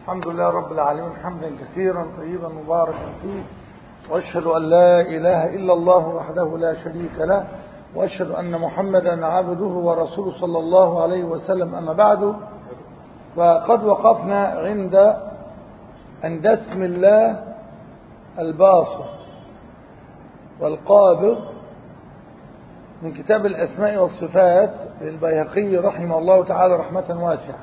الحمد لله رب العالمين حمدا كثيرا طيبا مباركا فيه واشهد ان لا اله الا الله وحده لا شريك له واشهد ان محمدا عبده ورسوله صلى الله عليه وسلم اما بعد وقد وقفنا عند عند اسم الله الباسط والقابض من كتاب الاسماء والصفات للبيهقي رحمه الله تعالى رحمه واسعه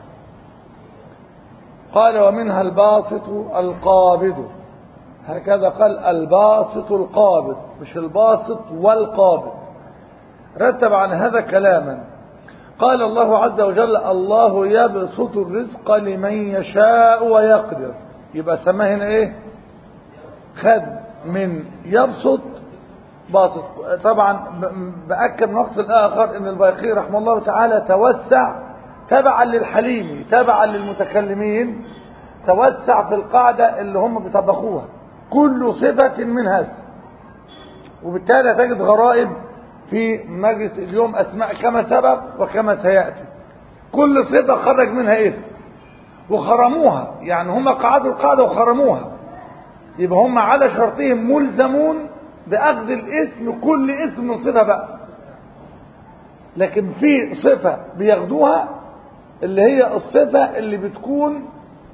قال ومنها الباسط القابض هكذا قال الباسط القابض مش الباسط والقابض رتب عن هذا كلاما قال الله عز وجل الله يبسط الرزق لمن يشاء ويقدر يبقى سماه هنا ايه خد من يبسط باسط طبعا بأكد نقص الآخر ان البيقي رحمه الله تعالى توسع تبعا للحليم تبعا للمتكلمين توسع في القاعدة اللي هم بيطبقوها كل صفة منها اسم وبالتالي تجد غرائب في مجلس اليوم أسماء كما سبق وكما سيأتي كل صفة خرج منها اسم وخرموها يعني هم قعدوا القاعدة وخرموها يبقى هم على شرطهم ملزمون بأخذ الاسم كل اسم من صفة بقى لكن في صفة بياخدوها اللي هي الصفة اللي بتكون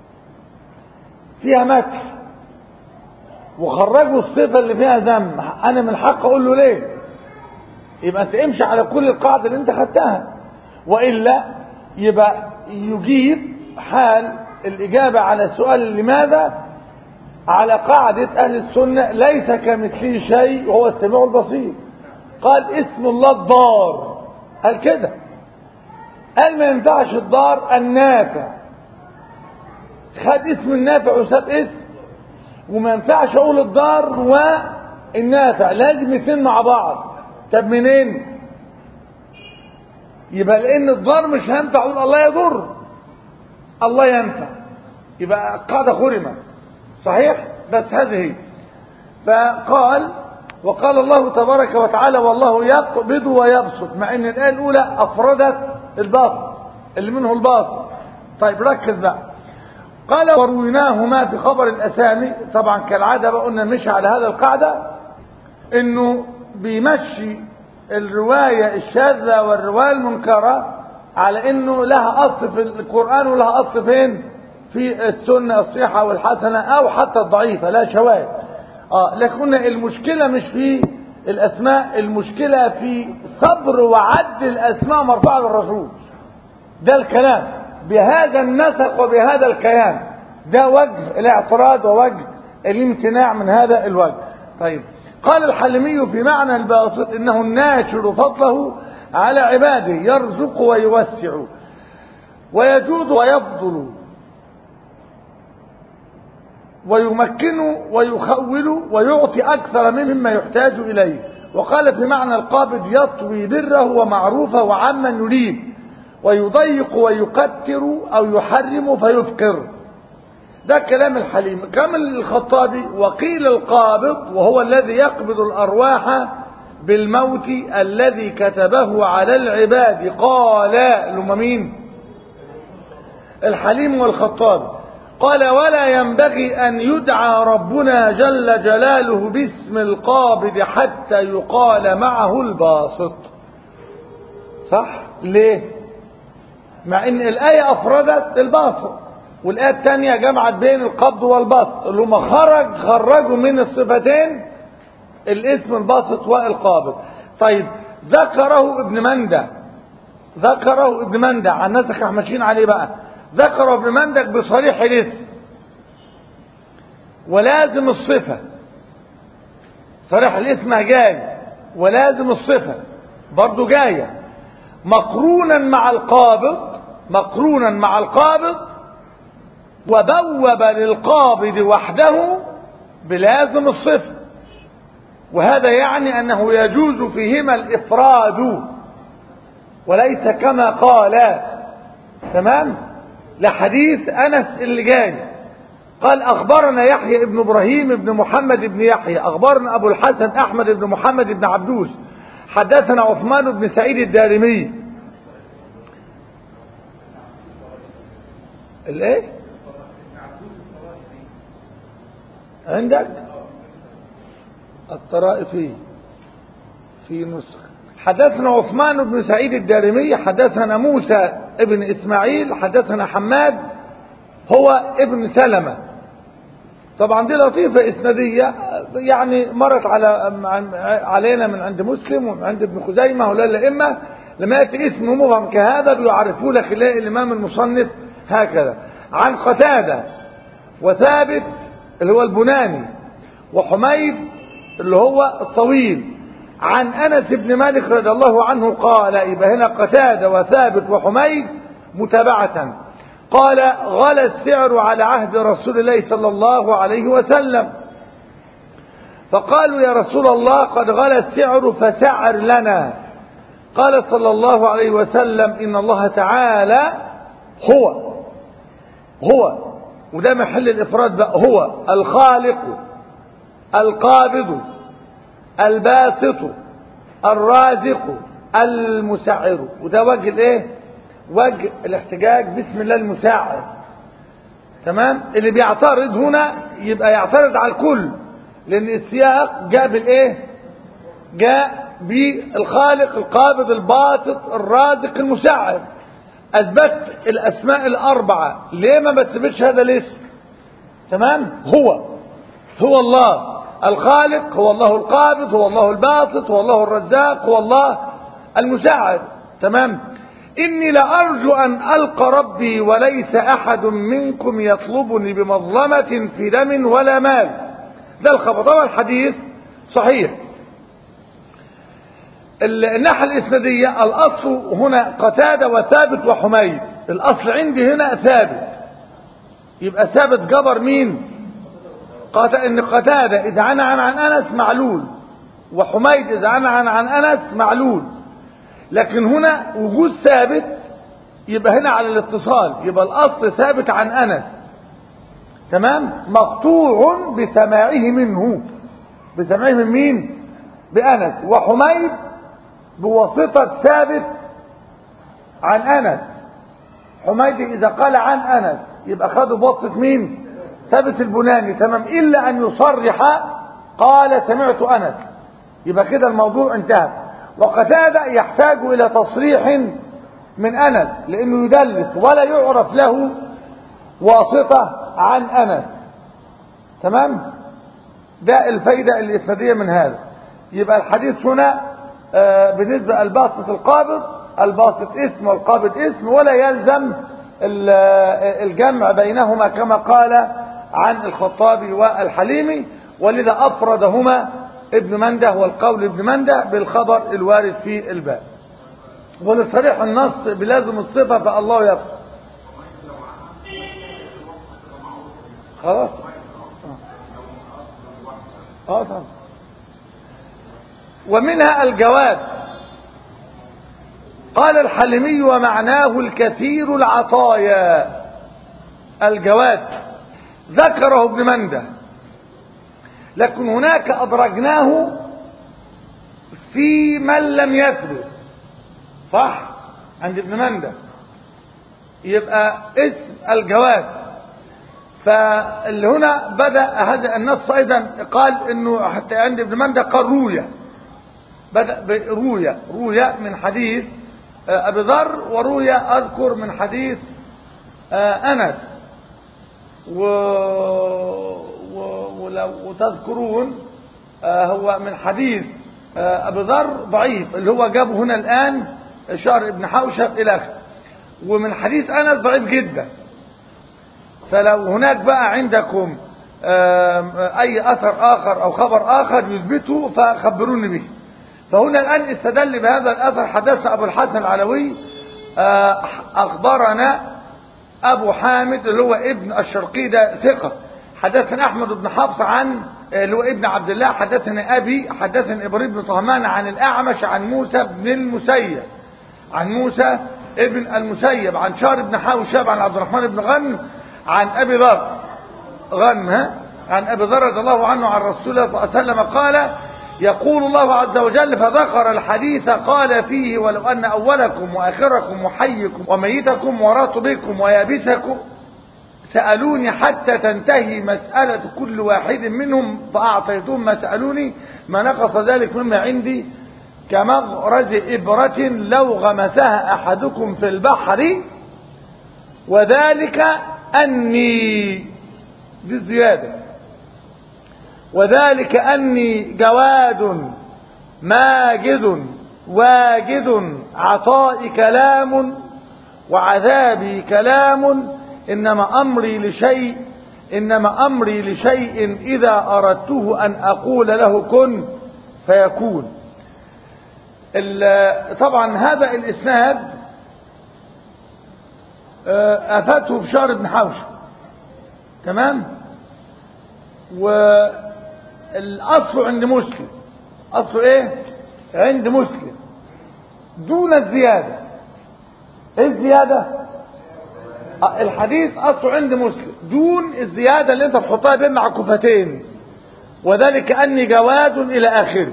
فيها مدح وخرجوا الصفة اللي فيها ذم انا من الحق اقول له ليه يبقى انت امشي على كل القاعدة اللي انت خدتها وإلا يبقى يجيب حال الإجابة على سؤال لماذا على قاعدة أهل السنة ليس كمثله شيء وهو السميع البصير قال اسم الله الضار قال كده قال ما ينفعش الضار النافع خد اسم النافع وساب اسم وما ينفعش اقول الضار والنافع لازم الاثنين مع بعض طب منين يبقى لان الضار مش هينفع اقول الله يضر الله ينفع يبقى قاعده خرمت صحيح بس هذه فقال وقال الله تبارك وتعالى والله يقبض ويبسط مع ان الايه الاولى افردت الباسط اللي منه الباسط طيب ركز بقى قال ورويناهما في خبر الاسامي طبعا كالعاده بقى قلنا مشي على هذا القاعده انه بيمشي الروايه الشاذه والروايه المنكره على انه لها اصل في القران ولها اصل فين في السنه الصحيحه والحسنه او حتى الضعيفه لا شواذ اه لكن المشكله مش في الاسماء المشكله في صبر وعد الاسماء مرفوعه للرسول ده الكلام بهذا النسق وبهذا الكيان ده وجه الاعتراض ووجه الامتناع من هذا الوجه طيب قال الحلمي في معنى الباسط انه الناشر فضله على عباده يرزق ويوسع ويجود ويفضل ويمكن ويخول ويعطي أكثر مما يحتاج إليه وقال في معنى القابض يطوي بره ومعروفه وعما يريد ويضيق ويكتر أو يحرم فيفقر ده كلام الحليم كمل الخطابي وقيل القابض وهو الذي يقبض الأرواح بالموت الذي كتبه على العباد قال لما مين الحليم والخطابي قال ولا ينبغي أن يدعى ربنا جل جلاله باسم القابض حتى يقال معه الباسط صح ليه مع ان الآية أفردت الباسط والآية الثانية جمعت بين القبض والبسط اللي هم خرج خرجوا من الصفتين الاسم الباسط والقابض طيب ذكره ابن مندى ذكره ابن مندى عن نسخ ماشيين عليه بقى ذكر ابن مندك بصريح الاسم ولازم الصفة صريح الاسم جاي ولازم الصفة برضو جاية مقرونا مع القابض مقرونا مع القابض وبوب للقابض وحده بلازم الصفة وهذا يعني أنه يجوز فيهما الإفراد وليس كما قال تمام لحديث أنس اللي جاي قال أخبرنا يحيى ابن إبراهيم ابن محمد ابن يحيى أخبرنا أبو الحسن أحمد ابن محمد ابن عبدوس حدثنا عثمان بن سعيد الدارمي الايه عندك الطرائفي في نسخ حدثنا عثمان بن سعيد الدارمي حدثنا موسى ابن إسماعيل حدثنا حماد هو ابن سلمة طبعا دي لطيفة إسنادية يعني مرت على علينا من عند مسلم ومن عند ابن خزيمة ولا الأئمة لما يأتي اسم مبهم كهذا بيعرفوا لك خلال الإمام المصنف هكذا عن قتادة وثابت اللي هو البناني وحميد اللي هو الطويل عن أنس بن مالك رضي الله عنه قال يبقى هنا قتادة وثابت وحميد متابعة قال غلى السعر على عهد رسول الله صلى الله عليه وسلم فقالوا يا رسول الله قد غلى السعر فسعر لنا قال صلى الله عليه وسلم إن الله تعالى هو هو وده محل الإفراد بقى هو الخالق القابض الباسط الرازق المسعر وده وجه الايه وجه الاحتجاج بسم الله المساعد تمام اللي بيعترض هنا يبقى يعترض على الكل لان السياق جاء بالايه جاء بالخالق القابض الباسط الرازق المساعد اثبت الاسماء الاربعه ليه ما بتثبتش هذا الاسم تمام هو هو الله الخالق هو الله القابض هو الله الباسط هو الله الرزاق هو الله المساعد تمام إني لأرجو أن ألقى ربي وليس أحد منكم يطلبني بمظلمة في دم ولا مال ده الخبر طبعا الحديث صحيح الناحية الإسنادية الأصل هنا قتادة وثابت وحميد الأصل عندي هنا ثابت يبقى ثابت جبر مين قات... ان قتادة اذا عن عن عن انس معلول وحميد اذا عن عن عن انس معلول لكن هنا وجود ثابت يبقى هنا على الاتصال يبقى الاصل ثابت عن انس تمام مقطوع بسماعه منه بسماعه من مين بانس وحميد بواسطة ثابت عن انس حميد اذا قال عن انس يبقى خده بواسطة مين ثابت البناني تمام إلا أن يصرح قال سمعت أنس يبقى كده الموضوع انتهى وقتادة يحتاج إلى تصريح من أنس لأنه يدلس ولا يعرف له واسطة عن أنس تمام ده الفايدة الإسنادية من هذا يبقى الحديث هنا آه بالنسبة الباسط القابض الباسط اسم والقابض اسم ولا يلزم الجمع بينهما كما قال عن الخطابي والحليمي ولذا أفردهما ابن منده والقول ابن منده بالخبر الوارد في الباب ولصريح النص بلازم الصفة فالله يفعل خلاص اه طبعا ومنها الجواد قال الحلمي ومعناه الكثير العطايا الجواد ذكره ابن منده لكن هناك أدرجناه في من لم يثبت صح عند ابن منده يبقى اسم الجواد فاللي هنا بدأ هذا النص أيضا قال انه حتى عند ابن منده قال روية بدأ بروية روية من حديث أبي ذر وروية أذكر من حديث أنس و... و... ولو وتذكرون هو من حديث أبي ذر ضعيف اللي هو جابه هنا الآن شعر ابن حوشب إلى آخره ومن حديث أنس ضعيف جدا فلو هناك بقى عندكم أي أثر آخر أو خبر آخر يثبته فخبروني به فهنا الآن استدل بهذا الأثر حدث أبو الحسن العلوي أخبرنا أبو حامد اللي هو ابن الشرقي ده ثقة حدثنا أحمد بن حفص عن اللي هو ابن عبد الله حدثنا أبي حدثنا إبراهيم بن طهمان عن الأعمش عن موسى بن المسيب عن موسى ابن المسيب عن شار بن حوشب عن عبد الرحمن بن غنم عن أبي ذر غنم ها عن أبي ذر رضي الله عنه عن رسول الله صلى الله عليه وسلم قال يقول الله عز وجل فذكر الحديث قال فيه ولو أن أولكم وآخركم وحيكم وميتكم وراتبكم ويابسكم سألوني حتى تنتهي مسألة كل واحد منهم فأعطيتهم ما سألوني ما نقص ذلك مما عندي كمغرز إبرة لو غمسها أحدكم في البحر وذلك أني دي الزيادة وذلك أني جواد ماجد واجد عطائي كلام وعذابي كلام إنما أمري لشيء إنما أمري لشيء إذا أردته أن أقول له كن فيكون طبعا هذا الإسناد أفاته بشار بن حوشة تمام والأصل عند مسلم أصل إيه عند مسلم دون الزيادة إيه الزيادة الحديث أصل عند مسلم دون الزيادة اللي انت تحطها بين معكوفتين وذلك أني جواد إلى آخره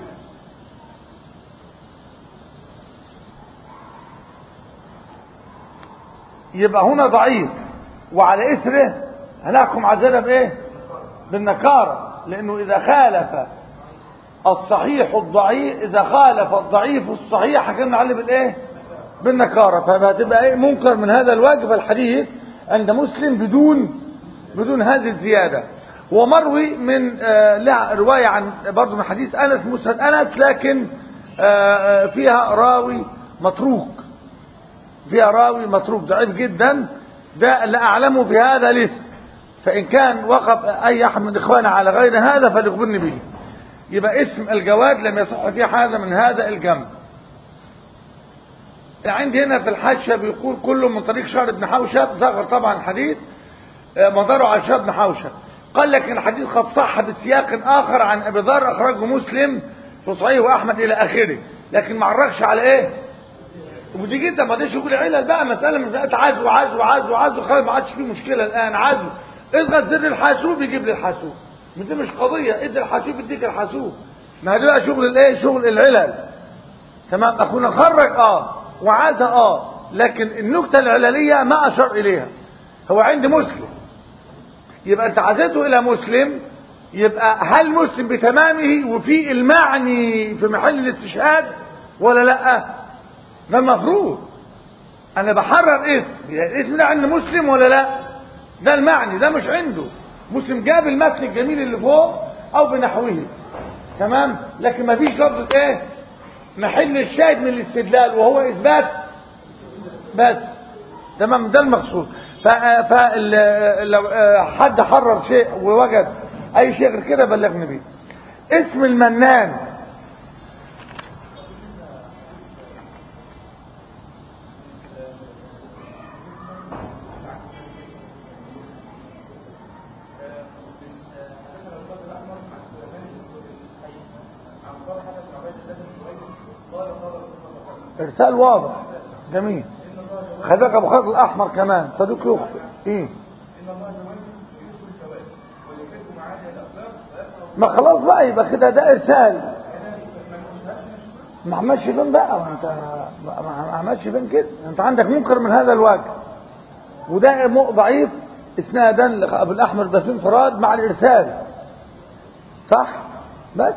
يبقى هنا ضعيف وعلى إثره هنحكم عزيزة بإيه بالنكارة لأنه إذا خالف الصحيح الضعيف إذا خالف الضعيف الصحيح حكمنا عليه بالإيه بالنكارة فهتبقى إيه منكر من هذا الواجب الحديث عند مسلم بدون بدون هذه الزيادة ومروي من آه لا رواية عن برضه من حديث أنس مسند أنس لكن آه فيها راوي متروك فيها راوي متروك ضعيف جدا ده اللي أعلمه في هذا لسه فإن كان وقف أي أحد من إخواننا على غير هذا فليخبرني به يبقى اسم الجواد لم يصح فيه حاجة من هذا الجنب عندي هنا في الحاشية بيقول كله من طريق شهر بن حوشب ذكر طبعا الحديث مداره على شهر بن حوشب قال لك الحديث قد صح بسياق آخر عن أبي ذر أخرجه مسلم في صحيح وأحمد إلى آخره لكن ما عرفش على إيه ودي جدا ما ديش يقول علل بقى مسألة مسألة عزو عزو عزو عزو خلاص ما عادش فيه مشكلة الآن عزو اضغط زر الحاسوب يجيب لي الحاسوب دي مش قضية ادي الحاسوب يديك الحاسوب ما ده بقى شغل الايه شغل العلل تمام اخونا خرج اه وعاد اه لكن النكتة العللية ما اشار اليها هو عند مسلم يبقى انت عزيته الى مسلم يبقى هل مسلم بتمامه وفي المعني في محل الاستشهاد ولا لا ده المفروض انا بحرر اسم يعني الاسم ده عند مسلم ولا لا ده المعني ده مش عنده مسلم جاب المتن الجميل اللي فوق او بنحوه تمام لكن ما فيش لفظه ايه محل الشاهد من الاستدلال وهو اثبات بس تمام ده المقصود فلو حد حرر شيء ووجد اي شيء غير كده بلغني بيه اسم المنان ارسال واضح جميل خلي بالك ابو خالد الاحمر كمان صديق يخطئ ايه ما خلاص بقى يبقى كده ده ارسال ما عملش فين بقى ما انت ما عملش فين كده انت عندك منكر من هذا الوجه وده ضعيف اسنادا لابو الاحمر ده في انفراد مع الارسال صح بس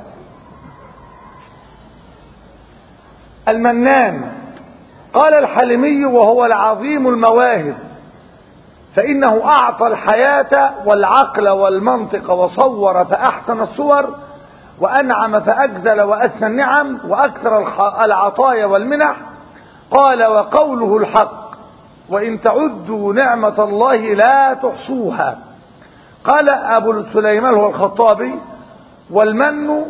المنان قال الحلمي وهو العظيم المواهب فإنه أعطى الحياة والعقل والمنطق وصور فأحسن الصور وأنعم فأجزل وأسنى النعم وأكثر العطايا والمنح قال وقوله الحق وإن تعدوا نعمة الله لا تحصوها قال أبو سليمان هو الخطابي والمن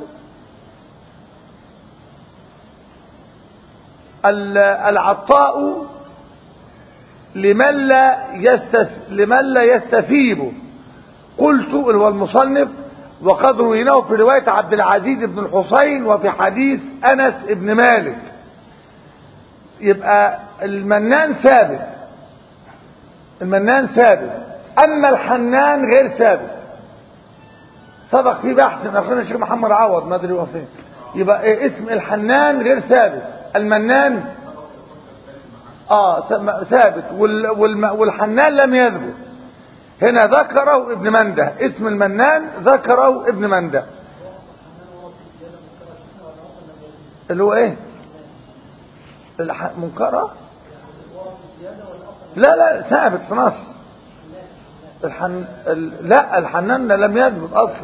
العطاء لمن لا يستس لمن لا يستثيب قلت هو المصنف وقد رويناه في رواية عبد العزيز بن الحسين وفي حديث أنس بن مالك يبقى المنان ثابت المنان ثابت أما الحنان غير ثابت سبق في بحث من أخونا الشيخ محمد عوض ما أدري هو فين يبقى إيه اسم الحنان غير ثابت المنان اه ثابت وال والحنان لم يثبت هنا ذكره ابن منده اسم المنان ذكره ابن منده اللي هو ايه الح... منكرة لا لا ثابت في نص الحن... ال... لا الحنان لم يثبت اصلا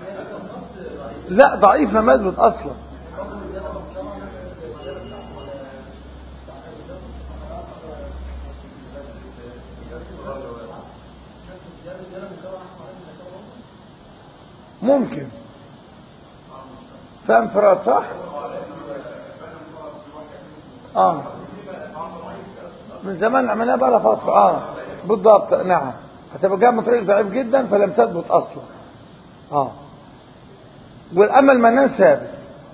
لا ضعيف لم يثبت اصلا ممكن فاهم فراد صح اه من زمان عملناها بقى لها فتره اه بالضبط نعم هتبقى جايه من طريق ضعيف جدا فلم تثبت اصلا اه والاما المنان ثابت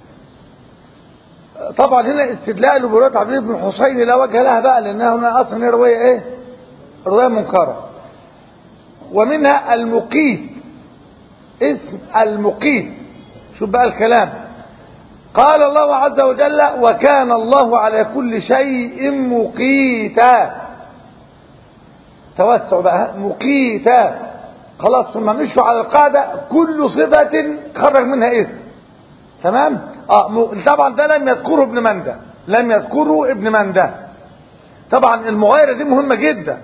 طبعا هنا استدلال بروايه عبد الله بن الحسين لا وجه لها بقى لانها هنا اصلا هي روايه ايه روايه منكره ومنها المقيت اسم المقيت شوف بقى الكلام قال الله عز وجل وكان الله على كل شيء مقيتا توسع بقى مقيتا خلاص ثم مشوا على القاعدة كل صفة خرج منها اسم تمام اه م... طبعا ده لم يذكره ابن منده لم يذكره ابن منده طبعا المغايرة دي مهمة جدا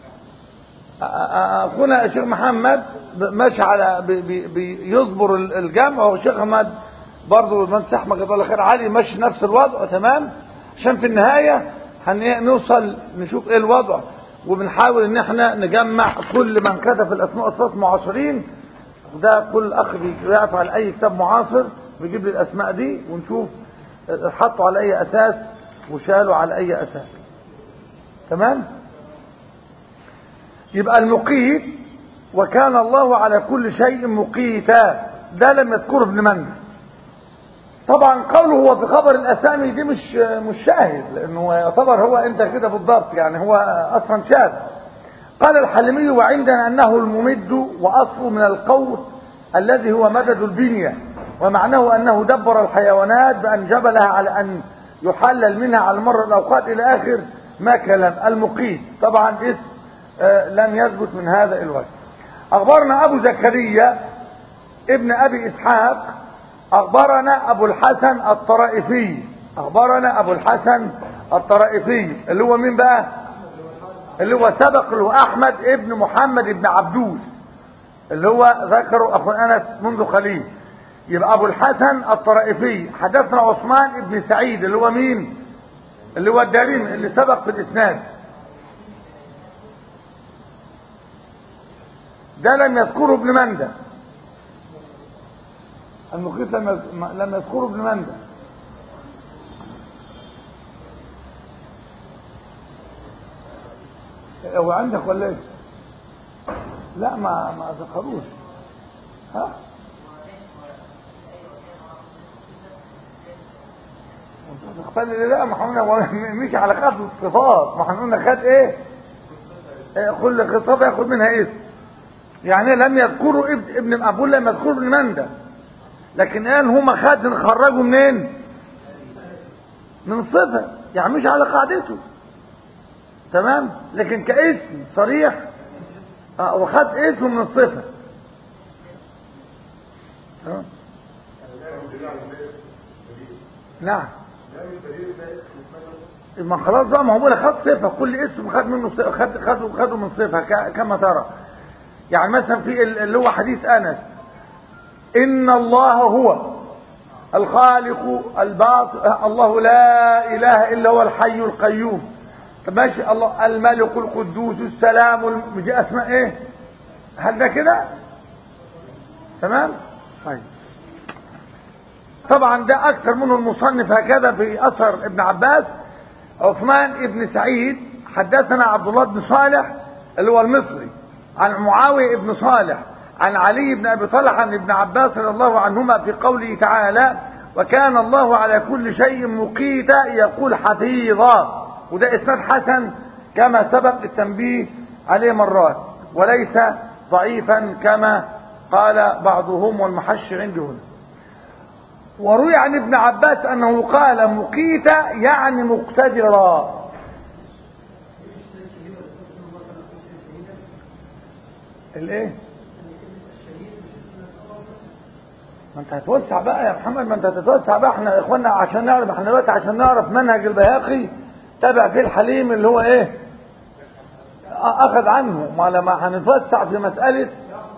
اخونا الشيخ محمد ماشي على بي بي بيصبر الجمع والشيخ احمد برضه المهندس احمد جزاه الله خير علي ماشي نفس الوضع تمام عشان في النهايه هنوصل نشوف ايه الوضع وبنحاول ان احنا نجمع كل من كتب الاسماء والصفات معاصرين ده كل اخ بيعرف على اي كتاب معاصر بيجيب لي الاسماء دي ونشوف حطوا على اي اساس وشالوا على اي اساس تمام يبقى المقيت وكان الله على كل شيء مقيتا ده لم يذكره ابن منده طبعا قوله هو في خبر الاسامي دي مش مش شاهد لانه يعتبر هو انت كده بالضبط يعني هو اصلا شاذ قال الحلمي وعندنا انه الممد واصله من القوت الذي هو مدد البنيه ومعناه انه دبر الحيوانات بان جبلها على ان يحلل منها على مر الاوقات الى اخر ما كلام المقيت طبعا اسم آه لم يثبت من هذا الوجه اخبرنا ابو زكريا ابن ابي اسحاق اخبرنا ابو الحسن الطرائفي اخبرنا ابو الحسن الطرائفي اللي هو مين بقى اللي هو سبق اللي هو احمد ابن محمد ابن عبدوس اللي هو ذكره اخو انس منذ قليل يبقى ابو الحسن الطرائفي حدثنا عثمان ابن سعيد اللي هو مين اللي هو الدارمي اللي سبق في الاسناد ده لم يذكره ابن منده المقيت لم لم يذكره ابن منده هو عندك ولا ايه لا ما ما ذكروش ها تختار لا ما احنا مش على خط الصفات ما احنا قلنا خد ايه كل صفه ياخد منها اسم يعني لم يذكروا ابن ابن ابوه لم يذكروا ابن منده لكن قال هما خد خرجوا منين من صفة يعني مش على قاعدته تمام لكن كاسم صريح اه وخد اسمه من الصفة اه نعم ما خلاص بقى ما هو خد صفة كل اسم خد منه صفة خد خده خده من صفة كما ترى يعني مثلا في اللي هو حديث انس ان الله هو الخالق الباطل الله لا اله الا هو الحي القيوم طب ماشي الله الملك القدوس السلام دي اسماء ايه هل ده كده تمام طيب طبعا ده اكثر منه المصنف هكذا في اثر ابن عباس عثمان ابن سعيد حدثنا عبد الله بن صالح اللي هو المصري عن معاويه ابن صالح عن علي بن ابي طلحه عن ابن عباس رضي الله عنهما في قوله تعالى وكان الله على كل شيء مقيتا يقول حفيظا وده اسناد حسن كما سبق التنبيه عليه مرات وليس ضعيفا كما قال بعضهم والمحش عندي هنا وروي عن ابن عباس انه قال مقيتا يعني مقتدرا الايه ما انت هتوسع بقى يا محمد ما انت هتتوسع بقى احنا يا اخوانا عشان نعرف احنا دلوقتي عشان نعرف منهج البياقي تابع فيه الحليم اللي هو ايه اخذ عنه ما لما هنتوسع في مسألة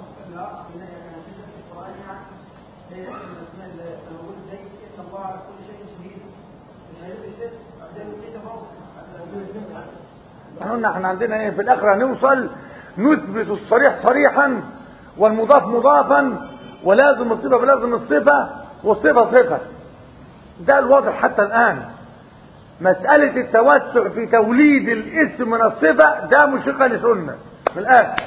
احنا احنا عندنا ايه في الاخر هنوصل نثبت الصريح صريحا والمضاف مضافا ولازم الصفة بلازم الصفة والصفة صفة ده الواضح حتى الآن مسألة التوسع في توليد الاسم من الصفة ده مش شقة لسنة في الآخر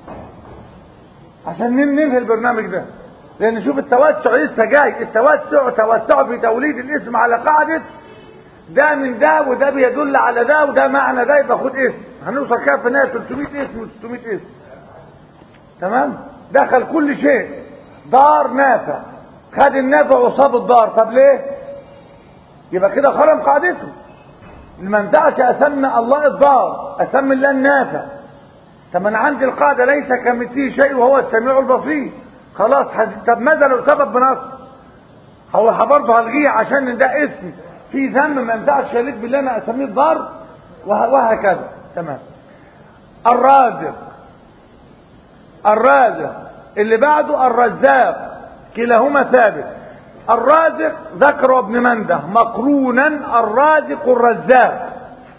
عشان ننهي البرنامج ده لأن شوف التوسع لسه جاي التوسع توسع في توليد الاسم على قاعدة ده من ده وده بيدل على ده وده معنى ده يبقى خد اسم هنوصل كده في النهاية 300 اسم و600 اسم تمام دخل كل شيء دار نافع خد النافع وصاب الدار طب ليه يبقى كده خرم قاعدته ما ينفعش اسمي الله الدار اسمي الله النافع طب انا عندي القاعده ليس كمثله شيء وهو السميع البصير خلاص حز... طب ماذا لو سبب بنص هو برضه هلغيه عشان ده اسم في ذم ما ينفعش يليق بالله انا اسميه الدار وه... وهكذا تمام الرازق الرازق اللي بعده الرزاق كلاهما ثابت الرازق ذكر ابن منده مقرونا الرازق الرزاق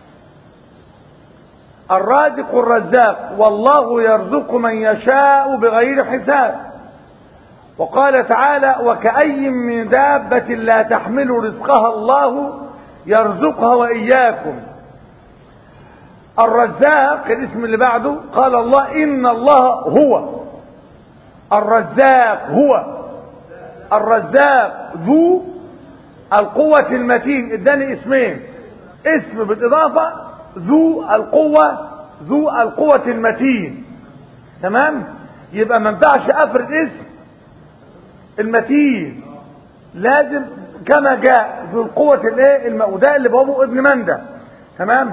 الرازق الرزاق والله يرزق من يشاء بغير حساب وقال تعالى وكأي من دابة لا تحمل رزقها الله يرزقها وإياكم الرزاق الاسم اللي بعده قال الله إن الله هو الرزاق هو الرزاق ذو القوة المتين اداني اسمين اسم بالاضافة ذو القوة ذو القوة المتين تمام يبقى ما ينفعش افرد اسم المتين لازم كما جاء ذو القوة الايه المؤداء اللي بابه ابن مندة تمام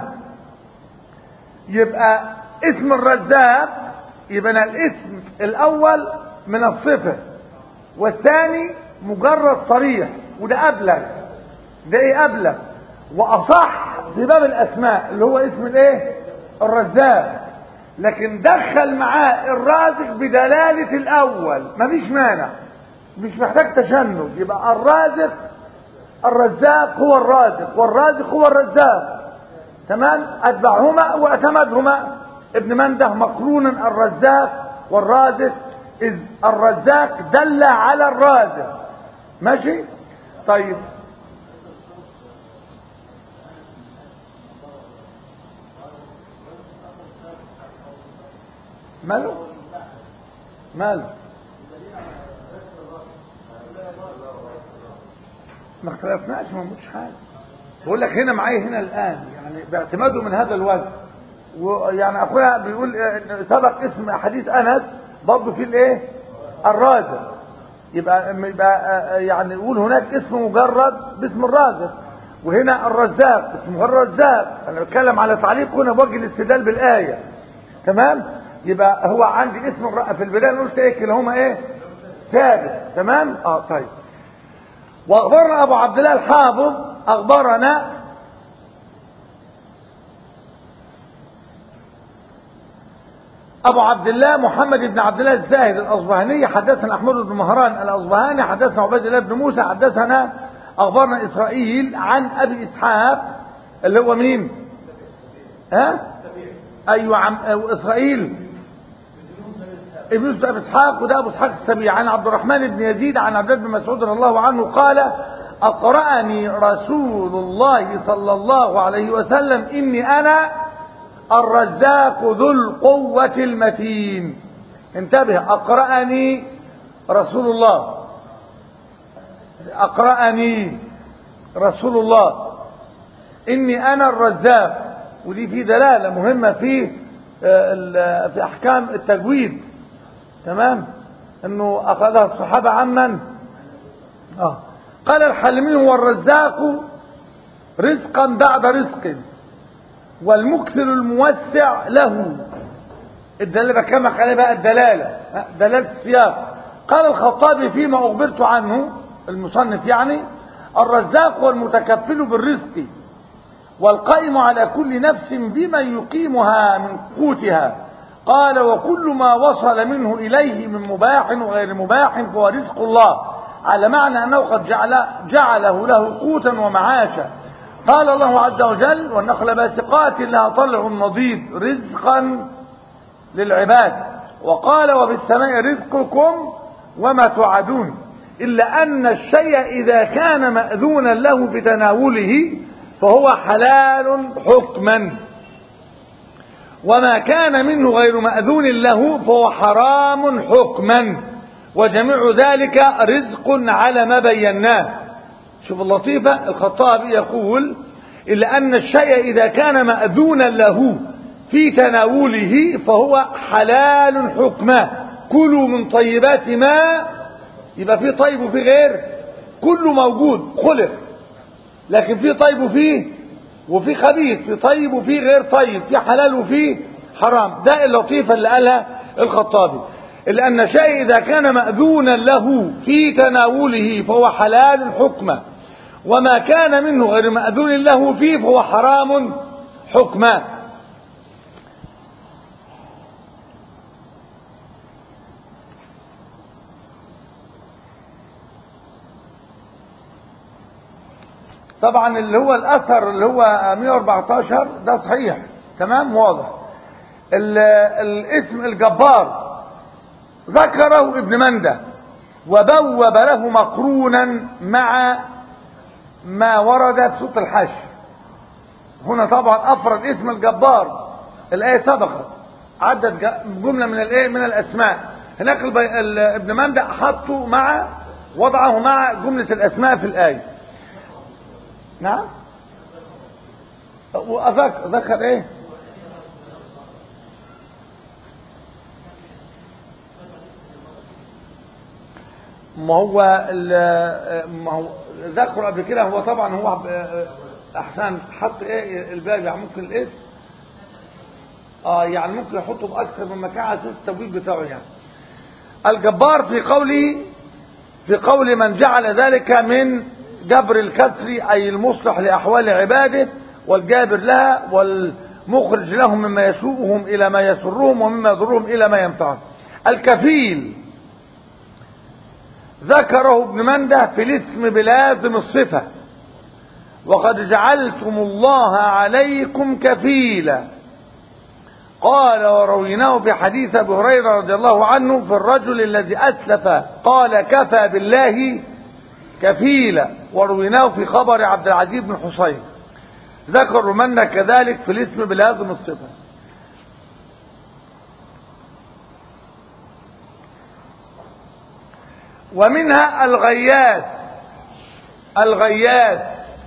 يبقى اسم الرزاق يبقى الاسم الاول من الصفة والثاني مجرد صريح وده أبلغ ده ايه أبلغ وأصح في باب الأسماء اللي هو اسم الايه الرزاق لكن دخل معاه الرازق بدلالة الأول مفيش مانع مش محتاج تشنج يبقى الرازق الرزاق هو الرازق والرازق هو الرزاق تمام أتبعهما واعتمدهما ابن منده مقرونا الرزاق والرازق إذ الرزاق دل على الرازق ماشي طيب ماله ماله ما اختلفناش ما مش حاجه بقول لك هنا معايا هنا الان يعني باعتماده من هذا الوجه ويعني اخويا بيقول سبق اسم حديث انس برضه في الايه الرازق يبقى يبقى يعني يقول هناك اسم مجرد باسم الرازق وهنا الرزاق اسمه الرزاق انا بتكلم على تعليق هنا بوجه الاستدلال بالايه تمام يبقى هو عندي اسم في البدايه قلت ايه كلاهما ايه ثابت تمام اه طيب واخبرنا ابو عبد الله الحافظ اخبرنا أبو عبد الله محمد بن عبد الله الزاهد الأصبهاني حدثنا أحمد بن مهران الأصبهاني حدثنا عبيد الله بن موسى حدثنا أخبرنا إسرائيل عن أبي إسحاق اللي هو مين؟ ها؟ أيوة عم إسرائيل ابن يوسف أبي إسحاق وده أبو إسحاق السبيع عن عبد الرحمن بن يزيد عن عبد الله بن مسعود رضي الله عنه قال أقرأني رسول الله صلى الله عليه وسلم إني أنا الرزاق ذو القوة المتين انتبه أقرأني رسول الله أقرأني رسول الله إني أنا الرزاق ودي في دلالة مهمة في في أحكام التجويد تمام إنه أخذها الصحابة عمن آه قال الحلمي هو الرزاق رزقا بعد رزق والمكثر الموسع له الدلالة بكلمك عليه بقى الدلالة دلالة السياق قال الخطابي فيما أخبرت عنه المصنف يعني الرزاق والمتكفل بالرزق والقائم على كل نفس بما يقيمها من قوتها قال وكل ما وصل منه إليه من مباح وغير مباح فهو رزق الله على معنى أنه قد جعل جعله له قوتا ومعاشا قال الله عز وجل والنخل باسقات لها طلع نضيد رزقا للعباد وقال وبالسماء رزقكم وما توعدون إلا أن الشيء إذا كان مأذونا له في تناوله فهو حلال حكما وما كان منه غير مأذون له فهو حرام حكما وجميع ذلك رزق على ما بيناه شوف اللطيفة الخطابي يقول إلا أن الشيء إذا كان مأذونا له في تناوله فهو حلال حكما كلوا من طيبات ما يبقى في طيب وفي غير كله موجود خلق لكن في طيب وفيه وفي خبيث في طيب وفي غير طيب في حلال وفي حرام ده اللطيفة اللي قالها الخطابي إلا أن شيء إذا كان مأذونا له في تناوله فهو حلال حكما وما كان منه غير مأذون له فيه فهو حرام حكما طبعا اللي هو الاثر اللي هو 114 ده صحيح تمام واضح الاسم الجبار ذكره ابن منده وبوب له مقرونا مع ما ورد في سوره الحشر هنا طبعا افرد اسم الجبار الايه سبقت عدت جمله من الايه من الاسماء هناك ابن منده حطه مع وضعه مع جمله الاسماء في الايه نعم وأذكر ذكر ايه ما هو ما هو ذكر قبل كده هو طبعا هو احسن حط ايه الباب يعني ممكن الاسم اه يعني ممكن يحطه باكثر من مكان على اساس التوجيه بتاعه يعني الجبار في قوله في قول من جعل ذلك من جبر الكسر أي المصلح لأحوال عباده والجابر لها والمخرج لهم مما يسوءهم إلى ما يسرهم ومما يضرهم إلى ما ينفعهم الكفيل ذكره ابن منده في الاسم بلازم الصفة وقد جعلتم الله عليكم كفيلا قال ورويناه في حديث ابي هريره رضي الله عنه في الرجل الذي اسلف قال كفى بالله كفيلا ورويناه في خبر عبد العزيز بن حسين ذكر منا كذلك في الاسم بلازم الصفة ومنها الغياث الغياث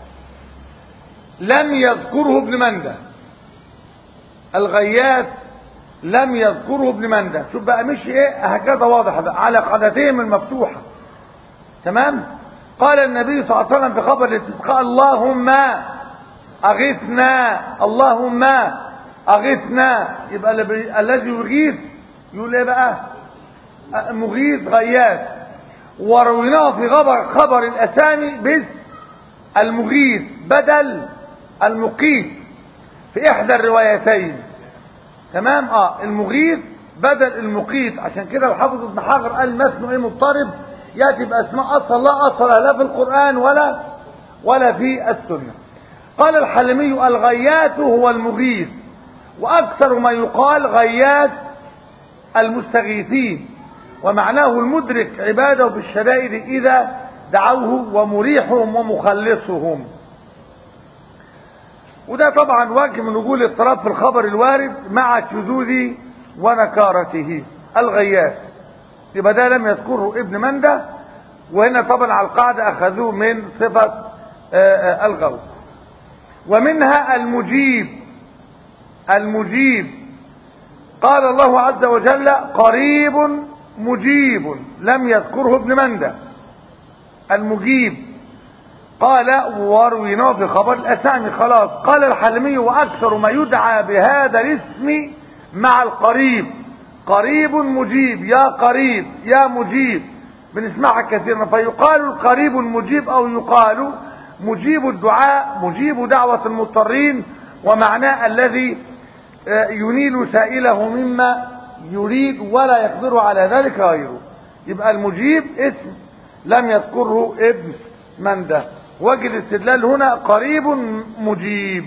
لم يذكره ابن منده الغياث لم يذكره ابن منده شوف بقى مش ايه هكذا واضح بقى على قدتين المفتوحه تمام قال النبي صلى الله عليه وسلم في خبر الاستسقاء اللهم اغثنا اللهم اغثنا يبقى الذي يغيث يقول ايه بقى مغيث غياث ورويناه في خبر خبر الاسامي باسم المغيث بدل المقيت في احدى الروايتين تمام اه المغيث بدل المقيت عشان كده الحافظ ابن حجر قال ما اسمه ايه مضطرب ياتي باسماء اصل لا اصل لا في القران ولا ولا في السنه قال الحلمي الغياث هو المغيث واكثر ما يقال غياث المستغيثين ومعناه المدرك عباده بالشدائد اذا دعوه ومريحهم ومخلصهم وده طبعا وجه من وجود اضطراب في الخبر الوارد مع شذوذ ونكارته الغياث يبقى ده لم يذكره ابن منده وهنا طبعا على القاعدة أخذوه من صفة الغوث ومنها المجيب المجيب قال الله عز وجل قريب مجيب لم يذكره ابن منده المجيب قال ورويناه في خبر الأسامي خلاص قال الحلمي وأكثر ما يدعى بهذا الاسم مع القريب قريب مجيب يا قريب يا مجيب بنسمعها كثيرا فيقال القريب المجيب او يقال مجيب الدعاء مجيب دعوة المضطرين ومعناه الذي ينيل سائله مما يريد ولا يقدر على ذلك غيره يبقى المجيب اسم لم يذكره ابن منده وجه الاستدلال هنا قريب مجيب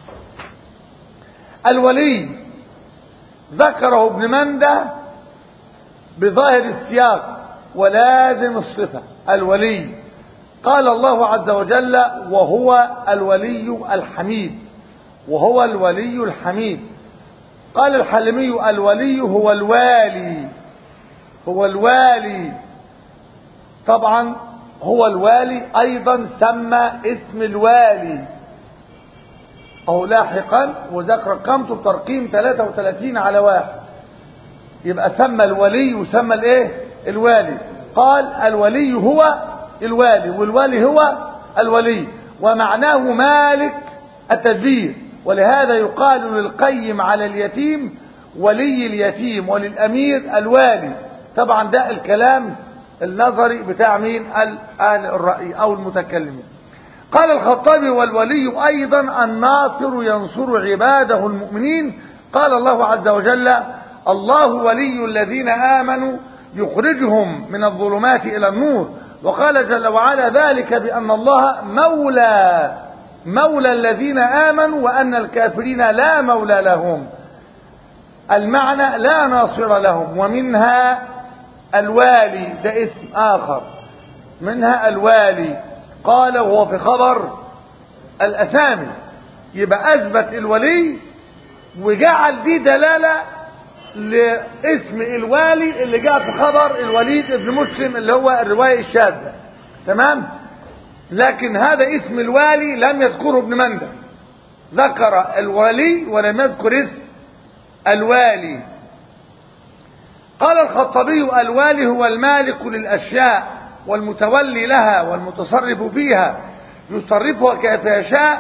الولي ذكره ابن منده بظاهر السياق ولازم الصفة الولي قال الله عز وجل وهو الولي الحميد وهو الولي الحميد قال الحلمي الولي هو الوالي هو الوالي طبعا هو الوالي ايضا سمى اسم الوالي او لاحقا وذاك رقمته بترقيم 33 على واحد يبقى سمى الولي وسمى الايه الوالي قال الولي هو الوالي والوالي هو الولي ومعناه مالك التدبير ولهذا يقال للقيم على اليتيم ولي اليتيم وللأمير الوالي طبعا ده الكلام النظري بتاع مين أهل الرأي أو المتكلمين قال الخطابي والولي أيضا الناصر ينصر عباده المؤمنين قال الله عز وجل الله ولي الذين آمنوا يخرجهم من الظلمات إلى النور وقال جل وعلا ذلك بأن الله مولى مولى الذين آمنوا وأن الكافرين لا مولى لهم المعنى لا ناصر لهم ومنها الوالي ده اسم آخر منها الوالي قال وهو في خبر الأسامي يبقى أثبت الولي وجعل دي دلالة لاسم الوالي اللي جاء في خبر الوليد ابن مسلم اللي هو الرواية الشاذة تمام لكن هذا اسم الوالي لم يذكره ابن مندى ذكر الولي ولم يذكر اسم الوالي قال الخطبي الوالي هو المالك للأشياء والمتولي لها والمتصرف فيها يصرفها كيف يشاء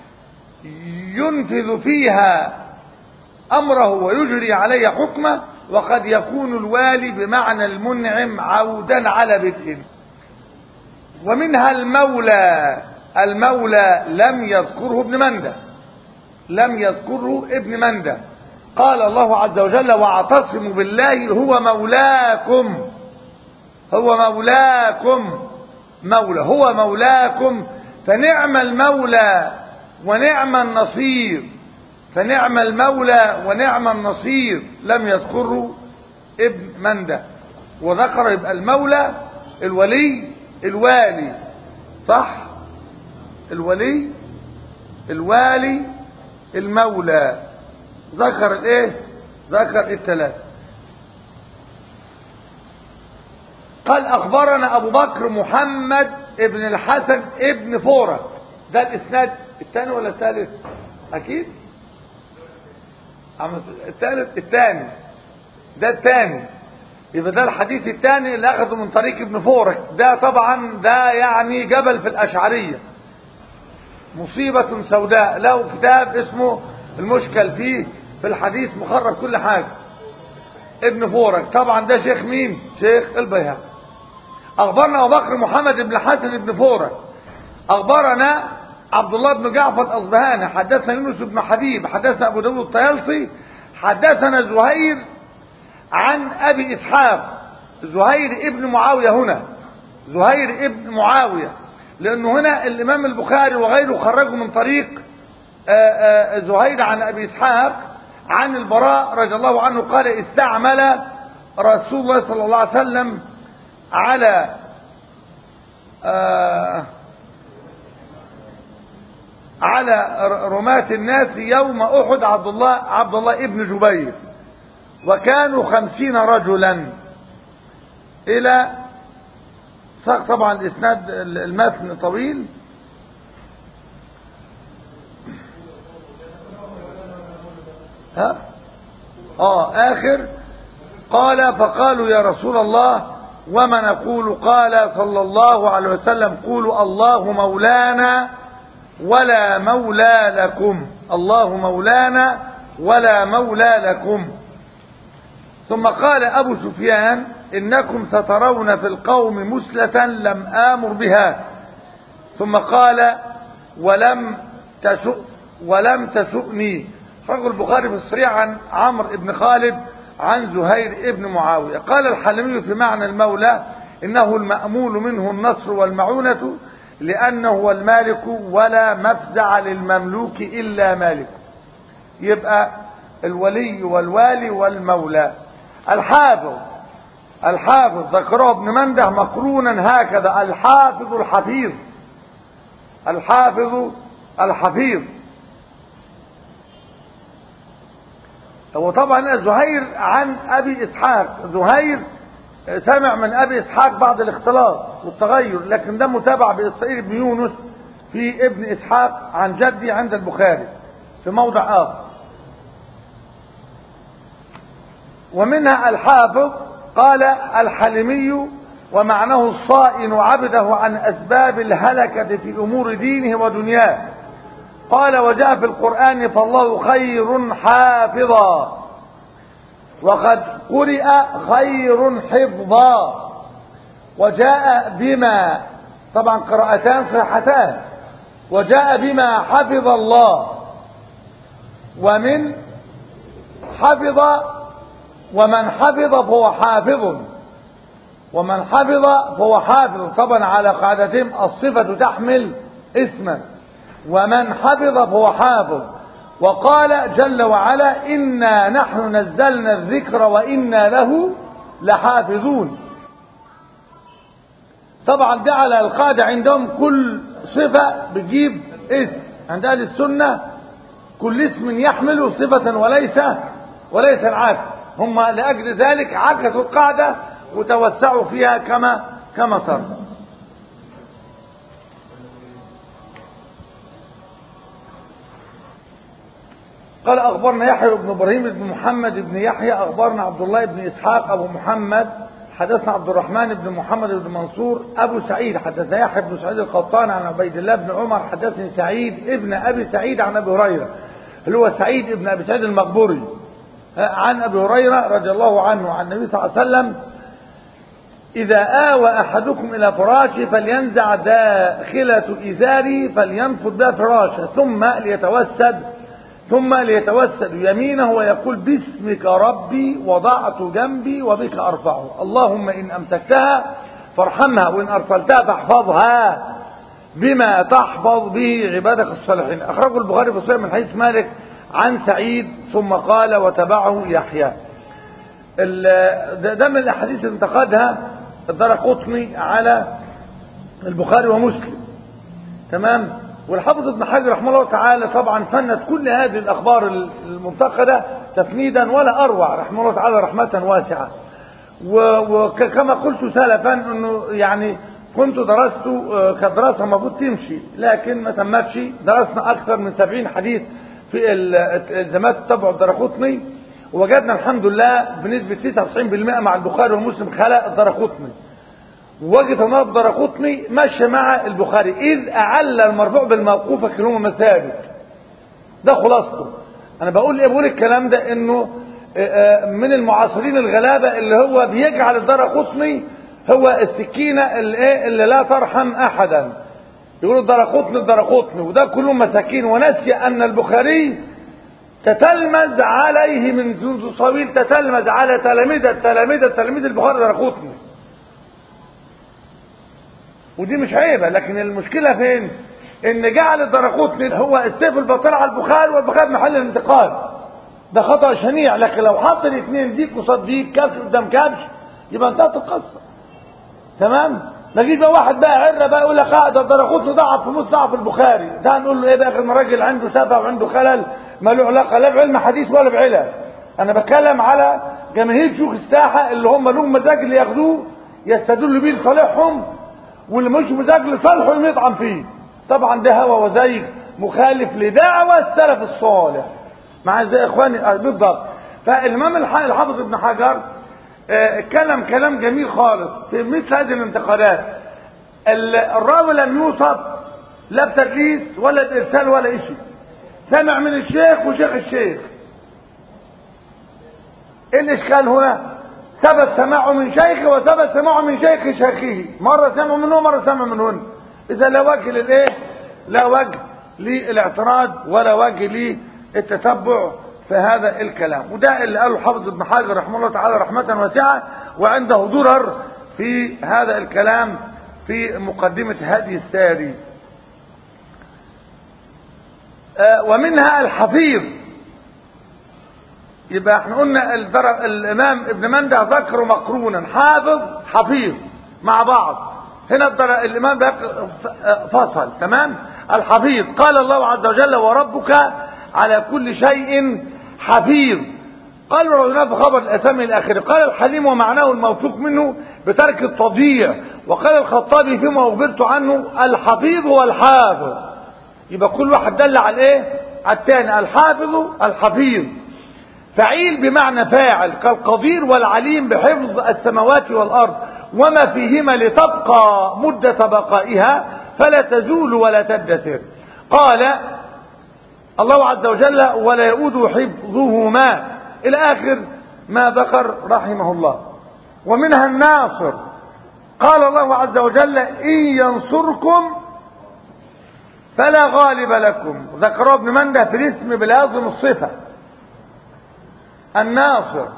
ينفذ فيها أمره ويجري عليه حكمه وقد يكون الوالي بمعنى المنعم عودا على بدء ومنها المولى المولى لم يذكره ابن مندى لم يذكره ابن مندى قال الله عز وجل واعتصموا بالله هو مولاكم هو مولاكم مولى هو مولاكم فنعم المولى ونعم النصير فنعم المولى ونعم النصير لم يذكره ابن مندى وذكر يبقى المولى الولي الوالي صح الولي الوالي المولى ذكر الايه ذكر الثلاثه قال اخبرنا ابو بكر محمد ابن الحسن ابن فورة ده الاسناد الثاني ولا الثالث اكيد الثالث الثاني ده الثاني يبقى ده الحديث الثاني اللي اخذه من طريق ابن فورك ده طبعا ده يعني جبل في الاشعرية مصيبة سوداء له كتاب اسمه المشكل فيه في الحديث مخرج كل حاجة ابن فورك طبعا ده شيخ مين شيخ البيهقي اخبرنا ابو بكر محمد بن حسن بن فورك اخبرنا عبد الله بن جعفر الاصبهاني حدثنا يونس بن حبيب حدثنا ابو داود الطيالسي حدثنا زهير عن ابي اسحاق زهير ابن معاويه هنا زهير ابن معاويه لانه هنا الامام البخاري وغيره خرجوا من طريق آآ آآ زهير عن ابي اسحاق عن البراء رضي الله عنه قال استعمل رسول الله صلى الله عليه وسلم على على رماة الناس يوم أحد عبد الله عبد الله ابن جبير وكانوا خمسين رجلا إلى ساق طبعا الإسناد المتن طويل ها اه آخر قال فقالوا يا رسول الله وما نقول قال صلى الله عليه وسلم قولوا الله مولانا ولا مولى لكم الله مولانا ولا مولى لكم ثم قال أبو سفيان إنكم سترون في القوم مسلة لم آمر بها ثم قال ولم تسؤ ولم تسؤني رجل البخاري في الصريح عن عمرو بن خالد عن زهير بن معاوية قال الحلمي في معنى المولى إنه المأمول منه النصر والمعونة لأنه هو المالك ولا مفزع للمملوك إلا مالك يبقى الولي والوالي والمولى الحافظ الحافظ ذكره ابن منده مقرونا هكذا الحافظ الحفيظ الحافظ الحفيظ هو طبعا زهير عن ابي اسحاق زهير سمع من ابي اسحاق بعض الاختلاط والتغير لكن ده متابع باسرائيل بن يونس في ابن اسحاق عن جدي عند البخاري في موضع اخر ومنها الحافظ قال الحلمي ومعناه الصائن عبده عن اسباب الهلكه في امور دينه ودنياه قال وجاء في القرآن فالله خير حافظا وقد قرئ خير حفظا وجاء بما طبعا قراءتان صحتان وجاء بما حفظ الله ومن حفظ ومن حفظ فهو حافظ ومن حفظ فهو حافظ طبعا على قاعدتهم الصفة تحمل اسما ومن حفظ فهو حافظ وقال جل وعلا إنا نحن نزلنا الذكر وإنا له لحافظون طبعا جعل القاعدة عندهم كل صفة بتجيب اسم عند أهل السنة كل اسم يحمل صفة وليس وليس العكس هم لأجل ذلك عكسوا القاعدة وتوسعوا فيها كما كما ترى قال أخبرنا يحيى بن إبراهيم بن محمد بن يحيى أخبرنا عبد الله بن إسحاق أبو محمد حدثنا عبد الرحمن بن محمد بن منصور أبو سعيد حدثنا يحيى بن سعيد القطان عن عبيد الله بن عمر حدثني سعيد ابن أبي سعيد عن أبي هريرة اللي هو سعيد ابن أبي سعيد المقبوري عن أبي هريرة رضي الله عنه عن النبي صلى الله عليه وسلم إذا آوى أحدكم إلى فراشه فلينزع داخلة إزاره فلينفض بها فراشه ثم ليتوسد ثم ليتوسد يمينه ويقول باسمك ربي وضعت جنبي وبك أرفعه اللهم إن أمسكتها فارحمها وإن أرسلتها فاحفظها بما تحفظ به عبادك الصالحين أخرجه البخاري في الصحيح من حديث مالك عن سعيد ثم قال وتبعه يحيى ده من الأحاديث اللي انتقدها الدرقطني على البخاري ومسلم تمام والحافظ ابن حجر رحمه الله تعالى طبعا فند كل هذه الأخبار المنتقدة تفنيدا ولا أروع رحمه الله تعالى رحمة واسعة وكما قلت سلفا أنه يعني كنت درست كدراسة المفروض تمشي لكن ما تمتش درسنا أكثر من 70 حديث في الالتزامات تبع الدرقطني ووجدنا الحمد لله بنسبة 99% مع البخاري ومسلم خلق الدرقطني ووجد ان الدرقطني ماشي مع البخاري اذ اعل المرفوع بالموقوف كلهما مثابت ده خلاصته انا بقول ايه بقول الكلام ده انه من المعاصرين الغلابه اللي هو بيجعل الدرقطني هو السكينه اللي, إيه اللي لا ترحم احدا يقولوا الدرقطني الدرقطني وده كلهم مساكين ونسي ان البخاري تتلمذ عليه من منذ طويل تتلمذ على تلاميذ التلاميذ تلاميذ البخاري درقطني ودي مش عيبة لكن المشكلة فين ان جعل الدرقوطني هو السيف البطير على البخاري والبخاري محل الانتقاد ده خطأ شنيع لكن لو حط الاثنين ديك قصاد ديك كبش قدام كبش يبقى انتهت القصة تمام ما يجيش بقى واحد بقى عره بقى يقول لك قاعد الدرقوطني ضعف في نص ضعف البخاري ده نقول له ايه بقى ان راجل عنده سبع وعنده خلل ما له علاقه لا بعلم حديث ولا بعلم انا بتكلم على جماهير شيوخ الساحه اللي هم لهم مزاج اللي ياخدوه يستدلوا بيه لصالحهم واللي مش مزاج لصالحه يطعن فيه طبعا ده هوى وزيغ مخالف لدعوة السلف الصالح مع زي اخواني بالضبط فالامام الحافظ ابن حجر اتكلم كلام جميل خالص في مثل هذه الانتقادات الراوي لم يوصف لا بتدليس ولا بارسال ولا شيء سمع من الشيخ وشيخ الشيخ ايه الاشكال هنا ثبت سماعه من شيخه وثبت سماعه من شيخ شيخه مرة سمع منه مرة سمع منهن اذا لا وجه للايه لا وجه للاعتراض ولا وجه للتتبع في هذا الكلام وده اللي قاله حافظ ابن حجر رحمه الله تعالى رحمة واسعة وعنده ضرر في هذا الكلام في مقدمة هدي الساري آه ومنها الحفيظ يبقى احنا قلنا الامام ابن منده ذكر مقرونا حافظ حفيظ مع بعض هنا الامام فصل تمام الحفيظ قال الله عز وجل وربك على كل شيء حفيظ قال رويناه في خبر الاسامي الاخير قال الحليم ومعناه الموثوق منه بترك التضييع وقال الخطابي فيما اخبرت عنه الحفيظ والحافظ يبقى كل واحد دل على ايه على الثاني الحافظ الحفيظ فعيل بمعنى فاعل كالقدير والعليم بحفظ السماوات والارض وما فيهما لتبقى مدة بقائها فلا تزول ولا تدثر قال الله عز وجل ولا يؤود حفظهما الى اخر ما ذكر رحمه الله ومنها الناصر قال الله عز وجل ان ينصركم فلا غالب لكم ذكره ابن منده في الاسم بلازم الصفة الناصر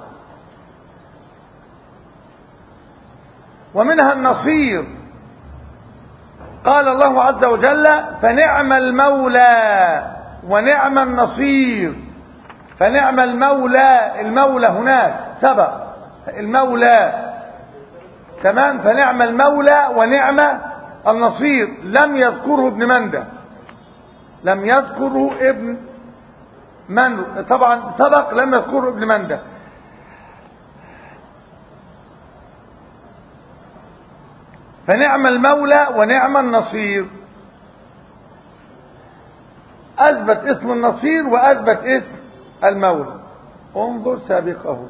ومنها النصير قال الله عز وجل فنعم المولى ونعم النصير فنعم المولى المولى هناك سبق المولى تمام فنعم المولى ونعم النصير لم يذكره ابن منده لم يذكره ابن من طبعا سبق لم يذكره ابن منده فنعم المولى ونعم النصير اثبت اسم النصير واثبت اسم المولى انظر سابقه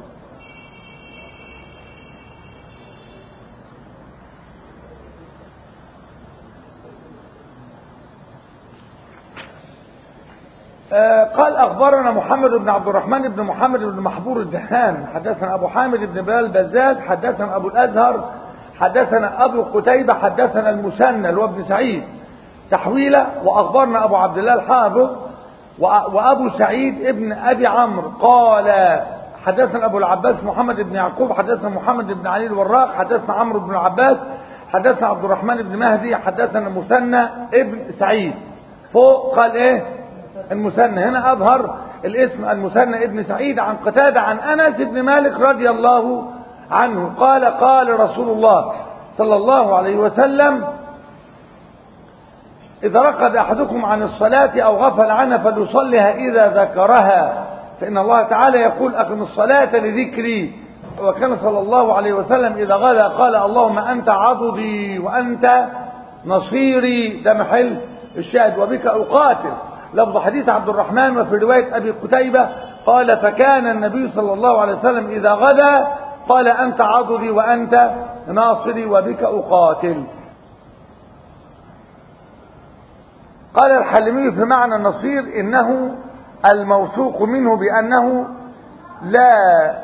آه قال أخبرنا محمد بن عبد الرحمن بن محمد بن محبور الدهان حدثنا أبو حامد بن بلال البزاز حدثنا أبو الأزهر حدثنا أبو قتيبة حدثنا المسنى اللي هو ابن سعيد تحويلة وأخبرنا أبو عبد الله الحافظ وأبو سعيد ابن أبي عمرو قال حدثنا أبو العباس محمد بن يعقوب حدثنا محمد بن علي الوراق حدثنا عمرو بن العباس حدثنا عبد الرحمن بن مهدي حدثنا مسنى ابن سعيد فوق قال ايه المثنى هنا أظهر الاسم المثنى ابن سعيد عن قتادة عن أنس بن مالك رضي الله عنه قال قال رسول الله صلى الله عليه وسلم إذا رقد أحدكم عن الصلاة أو غفل عنها فليصلها إذا ذكرها فإن الله تعالى يقول أقم الصلاة لذكري وكان صلى الله عليه وسلم إذا غدا قال اللهم أنت عضدي وأنت نصيري ده محل الشاهد وبك أقاتل لفظ حديث عبد الرحمن وفي رواية أبي قتيبة قال فكان النبي صلى الله عليه وسلم إذا غدا قال أنت عضدي وأنت ناصري وبك أقاتل قال الحلمي في معنى النصير إنه الموثوق منه بأنه لا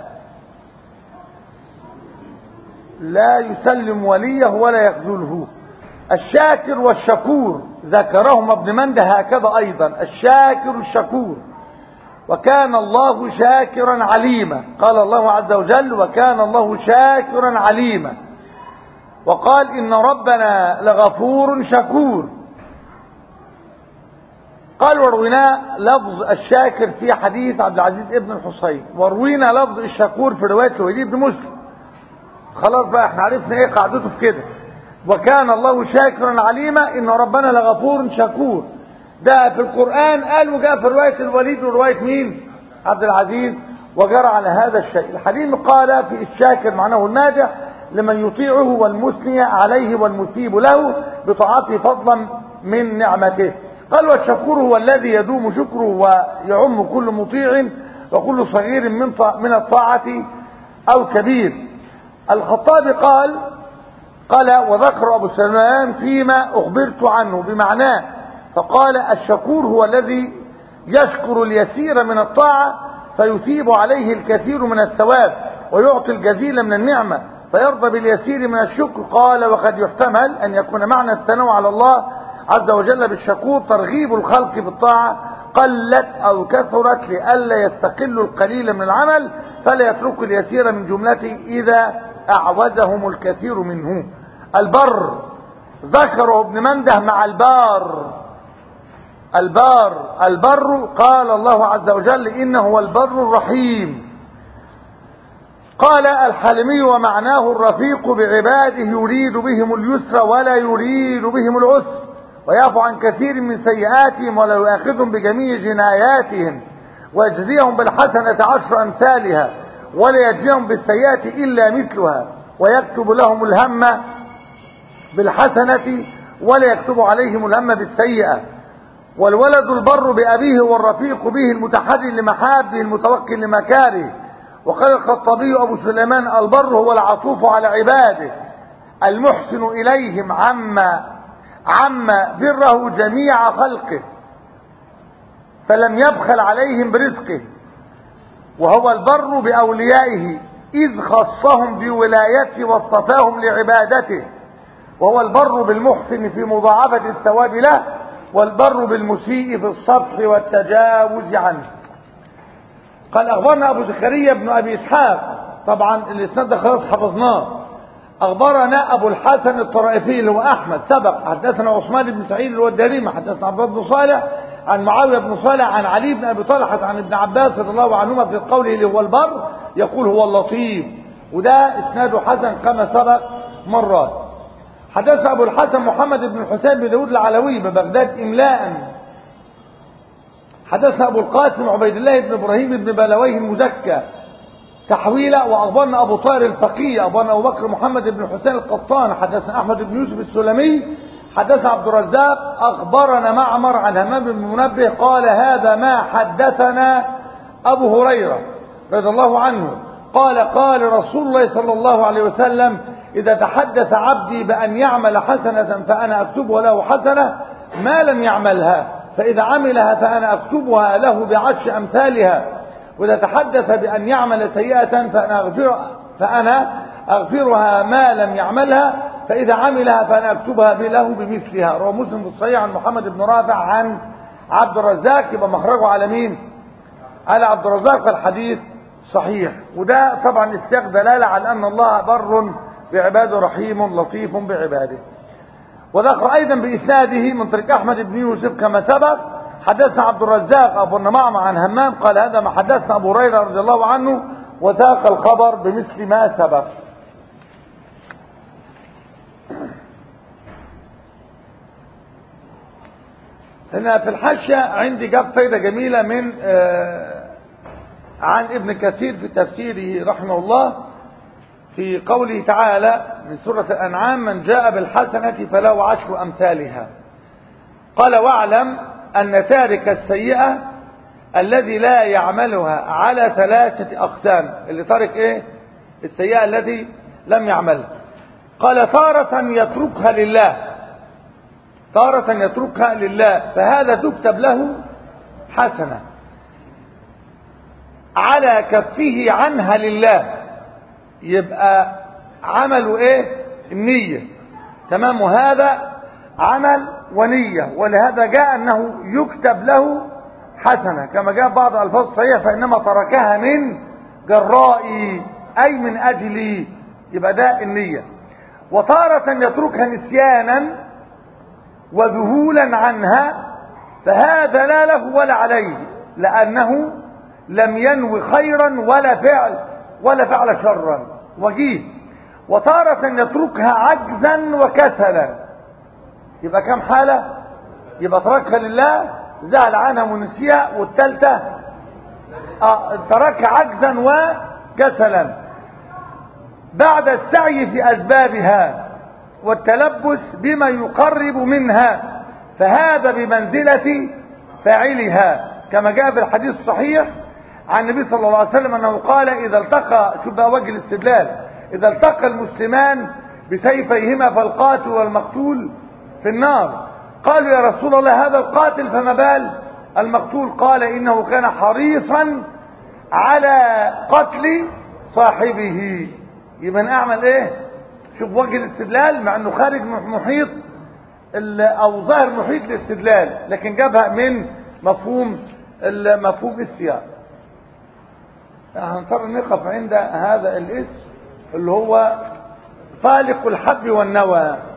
لا يسلم وليه ولا يخذله الشاكر والشكور ذكرهما ابن منده هكذا أيضا الشاكر الشكور وكان الله شاكرا عليما قال الله عز وجل وكان الله شاكرا عليما وقال إن ربنا لغفور شكور قال وروينا لفظ الشاكر في حديث عبد العزيز ابن الحصين وروينا لفظ الشكور في رواية الوليد بن مسلم خلاص بقى احنا عرفنا ايه قاعدته في كده وكان الله شاكرا عليما ان ربنا لغفور شكور ده في القرآن قال وجاء في رواية الوليد ورواية مين عبد العزيز وجرى على هذا الشيء الحليم قال في الشاكر معناه المادح لمن يطيعه والمثني عليه والمثيب له بطاعته فضلا من نعمته قال والشكور هو الذي يدوم شكره ويعم كل مطيع وكل صغير من من الطاعة أو كبير الخطابي قال قال وذكر أبو سلمان فيما أخبرت عنه بمعناه فقال الشكور هو الذي يشكر اليسير من الطاعة فيثيب عليه الكثير من الثواب ويعطي الجزيل من النعمة فيرضى باليسير من الشكر قال وقد يحتمل أن يكون معنى الثناء على الله عز وجل بالشكور ترغيب الخلق في الطاعة قلت أو كثرت لئلا يستقلوا القليل من العمل فلا يتركوا اليسير من جملته إذا أعوزهم الكثير منه البر ذكره ابن منده مع البار البار البر قال الله عز وجل إنه هو البر الرحيم قال الحلمي ومعناه الرفيق بعباده يريد بهم اليسر ولا يريد بهم العسر ويعفو عن كثير من سيئاتهم ولا يؤاخذهم بجميع جناياتهم ويجزيهم بالحسنة عشر أمثالها ولا يجزيهم بالسيئات إلا مثلها ويكتب لهم الهم بالحسنة ولا يكتب عليهم الهم بالسيئة والولد البر بأبيه والرفيق به المتحري لمحابه المتوكل لمكاره وقال الخطابي أبو سليمان البر هو العطوف على عباده المحسن إليهم عما عما بره جميع خلقه فلم يبخل عليهم برزقه وهو البر بأوليائه إذ خصهم بولايته واصطفاهم لعبادته وهو البر بالمحسن في مضاعفة الثواب له والبر بالمسيء في الصفح والتجاوز عنه قال أخبرنا أبو زكريا بن أبي إسحاق طبعا الإسناد ده خلاص حفظناه أخبرنا أبو الحسن الطرائفي اللي هو أحمد سبق حدثنا عثمان بن سعيد اللي هو الدارمي حدثنا عبد بن صالح عن معاوية بن صالح عن علي بن أبي طلحة عن ابن عباس رضي الله عنهما في قوله اللي هو البر يقول هو اللطيف وده إسناده حسن كما سبق مرات حدث أبو الحسن محمد بن الحسين بن داود العلوي ببغداد إملاء حدثنا أبو القاسم عبيد الله بن إبراهيم بن بلويه المزكى تحويلا وأخبرنا أبو طاهر الفقيه أخبرنا أبو بكر محمد بن الحسين القطان حدثنا أحمد بن يوسف السلمي حدثنا عبد الرزاق أخبرنا معمر عن همام بن منبه قال هذا ما حدثنا أبو هريرة رضي الله عنه قال قال رسول الله صلى الله عليه وسلم إذا تحدث عبدي بأن يعمل حسنة فأنا أكتبها له حسنة ما لم يعملها فإذا عملها فأنا أكتبها له بعشر أمثالها وإذا تحدث بأن يعمل سيئة فأنا, أغفر فأنا أغفرها ما لم يعملها فإذا عملها فأنا أكتبها له بمثلها رواه مسلم في الصحيح عن محمد بن رافع عن عبد الرزاق يبقى مخرجه على مين؟ على عبد الرزاق فالحديث صحيح وده طبعا السياق دلالة على أن الله بر بعباده رحيم لطيف بعباده وذكر أيضا بإسناده من طريق أحمد بن يوسف كما سبق حدثنا عبد الرزاق أبو النمام عن همام قال هذا ما حدثنا أبو هريرة رضي الله عنه وذاق الخبر بمثل ما سبق هنا في الحاشية عندي جاب فايدة جميلة من آه عن ابن كثير في تفسيره رحمه الله في قوله تعالى من سورة الأنعام من جاء بالحسنة فله عشر أمثالها قال واعلم أن تارك السيئة الذي لا يعملها على ثلاثة أقسام اللي تارك إيه السيئة الذي لم يعملها قال تارة يتركها لله تارة يتركها لله فهذا تكتب له حسنة على كفه عنها لله يبقى عمله ايه النية تمام وهذا عمل ونية ولهذا جاء انه يكتب له حسنة كما جاء بعض الفاظ صحيح فانما تركها من جرائي اي من اجلي يبقى ده النية وتارة يتركها نسيانا وذهولا عنها فهذا لا له ولا عليه لانه لم ينوي خيرا ولا فعل ولا فعل شرا وجيه وتارة يتركها عجزا وكسلا يبقى كم حالة يبقى تركها لله زعل عنها ونسيها والثالثة آه تركها عجزا وكسلا بعد السعي في أسبابها والتلبس بما يقرب منها فهذا بمنزلة فاعلها كما جاء في الحديث الصحيح عن النبي صلى الله عليه وسلم انه قال اذا التقى شوف بقى وجه الاستدلال اذا التقى المسلمان بسيفيهما فالقاتل والمقتول في النار قالوا يا رسول الله هذا القاتل فما بال المقتول قال انه كان حريصا على قتل صاحبه يبقى أنا اعمل ايه شوف وجه الاستدلال مع انه خارج محيط ال- او ظاهر محيط الاستدلال لكن جابها من مفهوم ال- مفهوم السياق هنضطر نقف عند هذا الاسم اللي هو فالق الحب والنوى